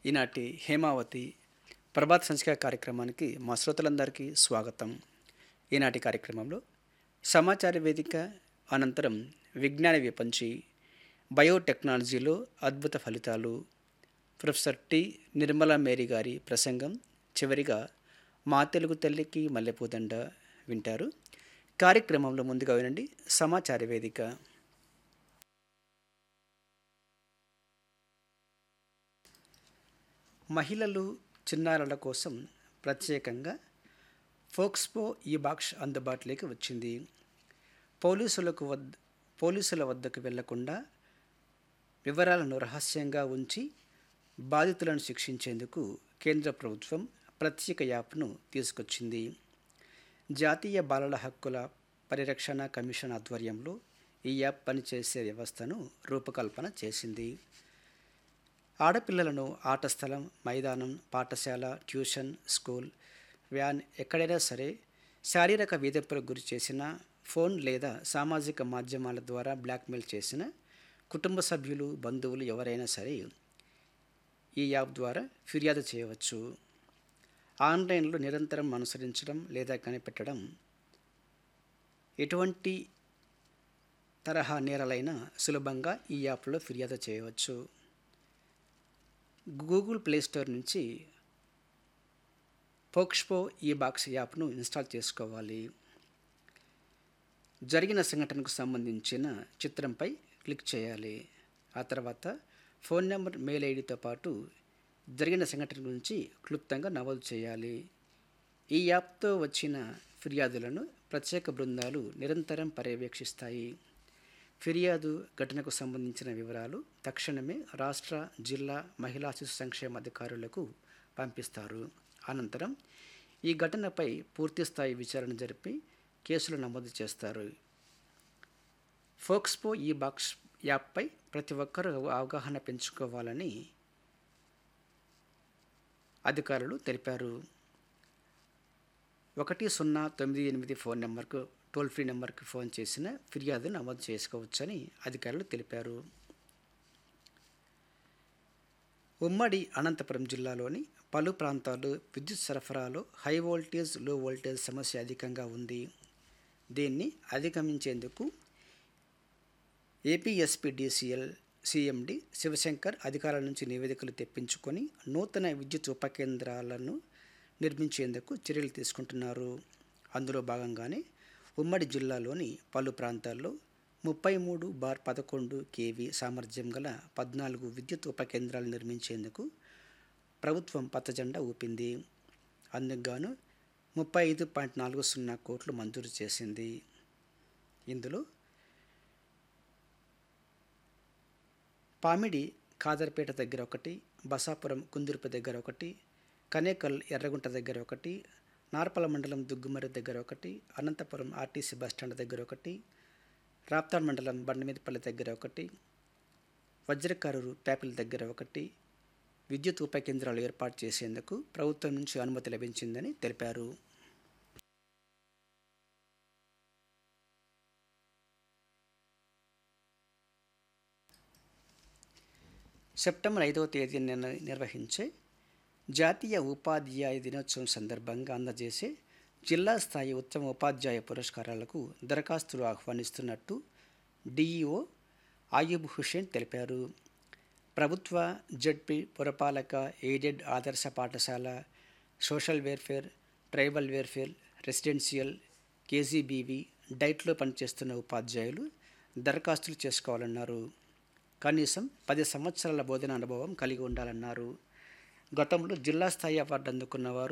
ఈనాటి హేమావతి ప్రభాత్ సంచిక కార్యక్రమానికి మా శ్రోతలందరికీ స్వాగతం ఈనాటి కార్యక్రమంలో సమాచార వేదిక అనంతరం విజ్ఞాన విపంచి బయోటెక్నాలజీలో అద్భుత ఫలితాలు ప్రొఫెసర్ టి నిర్మలా మేరీ గారి ప్రసంగం చివరిగా మా తెలుగు తల్లికి మల్లెపూదండ వింటారు కార్యక్రమంలో ముందుగా వినండి సమాచార వేదిక మహిళలు చిన్నారుల కోసం ప్రత్యేకంగా ఫోక్స్పో ఈ బాక్స్ అందుబాటులోకి వచ్చింది పోలీసులకు వద్ద పోలీసుల వద్దకు వెళ్లకుండా వివరాలను రహస్యంగా ఉంచి బాధితులను శిక్షించేందుకు కేంద్ర ప్రభుత్వం ప్రత్యేక యాప్ను తీసుకొచ్చింది జాతీయ బాలల హక్కుల పరిరక్షణ కమిషన్ ఆధ్వర్యంలో ఈ యాప్ పనిచేసే వ్యవస్థను రూపకల్పన చేసింది ఆడపిల్లలను ఆట స్థలం మైదానం పాఠశాల ట్యూషన్ స్కూల్ వ్యాన్ ఎక్కడైనా సరే శారీరక వేధింపులకు గురి చేసిన ఫోన్ లేదా సామాజిక మాధ్యమాల ద్వారా బ్లాక్మెయిల్ చేసిన కుటుంబ సభ్యులు బంధువులు ఎవరైనా సరే ఈ యాప్ ద్వారా ఫిర్యాదు చేయవచ్చు ఆన్లైన్లో నిరంతరం అనుసరించడం లేదా కనిపెట్టడం ఎటువంటి తరహా నేరాలైనా సులభంగా ఈ యాప్లో ఫిర్యాదు చేయవచ్చు గూగుల్ ప్లేస్టోర్ నుంచి పోక్స్పో ఈ బాక్స్ యాప్ను ఇన్స్టాల్ చేసుకోవాలి జరిగిన సంఘటనకు సంబంధించిన చిత్రంపై క్లిక్ చేయాలి ఆ తర్వాత ఫోన్ నెంబర్ మెయిల్ ఐడితో పాటు జరిగిన సంఘటన గురించి క్లుప్తంగా నమోదు చేయాలి ఈ యాప్తో వచ్చిన ఫిర్యాదులను ప్రత్యేక బృందాలు నిరంతరం పర్యవేక్షిస్తాయి ఫిర్యాదు ఘటనకు సంబంధించిన వివరాలు తక్షణమే రాష్ట్ర జిల్లా మహిళా శిశు సంక్షేమ అధికారులకు పంపిస్తారు అనంతరం ఈ ఘటనపై పూర్తిస్థాయి విచారణ జరిపి కేసులు నమోదు చేస్తారు ఫోక్స్పో ఈ బాక్స్ యాప్పై ప్రతి ఒక్కరూ అవగాహన పెంచుకోవాలని అధికారులు తెలిపారు ఒకటి సున్నా తొమ్మిది ఎనిమిది ఫోన్ నెంబర్కు టోల్ ఫ్రీ నెంబర్కి ఫోన్ చేసిన ఫిర్యాదు నమోదు చేసుకోవచ్చని అధికారులు తెలిపారు ఉమ్మడి అనంతపురం జిల్లాలోని పలు ప్రాంతాలు విద్యుత్ సరఫరాలో హై వోల్టేజ్ లో వోల్టేజ్ సమస్య అధికంగా ఉంది దీన్ని అధిగమించేందుకు ఏపీఎస్పీడీసీఎల్ సిఎండి శివశంకర్ అధికారుల నుంచి నివేదికలు తెప్పించుకొని నూతన విద్యుత్ ఉపకేంద్రాలను నిర్మించేందుకు చర్యలు తీసుకుంటున్నారు అందులో భాగంగానే ఉమ్మడి జిల్లాలోని పలు ప్రాంతాల్లో ముప్పై మూడు బార్ పదకొండు కేవీ సామర్థ్యం గల పద్నాలుగు విద్యుత్ ఉపకేంద్రాలు నిర్మించేందుకు ప్రభుత్వం పచ్చజెండా ఊపింది అందుకుగాను ముప్పై ఐదు పాయింట్ నాలుగు సున్నా కోట్లు మంజూరు చేసింది ఇందులో పామిడి ఖాదర్పేట దగ్గర ఒకటి బసాపురం కుందుర్పి దగ్గర ఒకటి కనేకల్ ఎర్రగుంట దగ్గర ఒకటి నార్పల మండలం దుగ్గుమర్రి దగ్గర ఒకటి అనంతపురం ఆర్టీసీ బస్టాండ్ దగ్గర ఒకటి రాప్తాడ్ మండలం బండమీదపల్లి దగ్గర ఒకటి వజ్రకారూరు ప్యాపిల్ దగ్గర ఒకటి విద్యుత్ ఉప కేంద్రాలు ఏర్పాటు చేసేందుకు ప్రభుత్వం నుంచి అనుమతి లభించిందని తెలిపారు సెప్టెంబర్ ఐదవ తేదీన నిర్వహించే జాతీయ ఉపాధ్యాయ దినోత్సవం సందర్భంగా అందజేసే జిల్లా స్థాయి ఉత్తమ ఉపాధ్యాయ పురస్కారాలకు దరఖాస్తులు ఆహ్వానిస్తున్నట్టు డిఈఓ ఆయుబ్ హుషేన్ తెలిపారు ప్రభుత్వ జడ్పీ పురపాలక ఎయిడెడ్ ఆదర్శ పాఠశాల social welfare tribal welfare residential KGBV డైట్లో పనిచేస్తున్న ఉపాధ్యాయులు దరఖాస్తులు చేసుకోవాలన్నారు కనీసం పది సంవత్సరాల బోధన అనుభవం కలిగి ఉండాలన్నారు గతంలో జిల్లా స్థాయి అవార్డు అందుకున్నవారు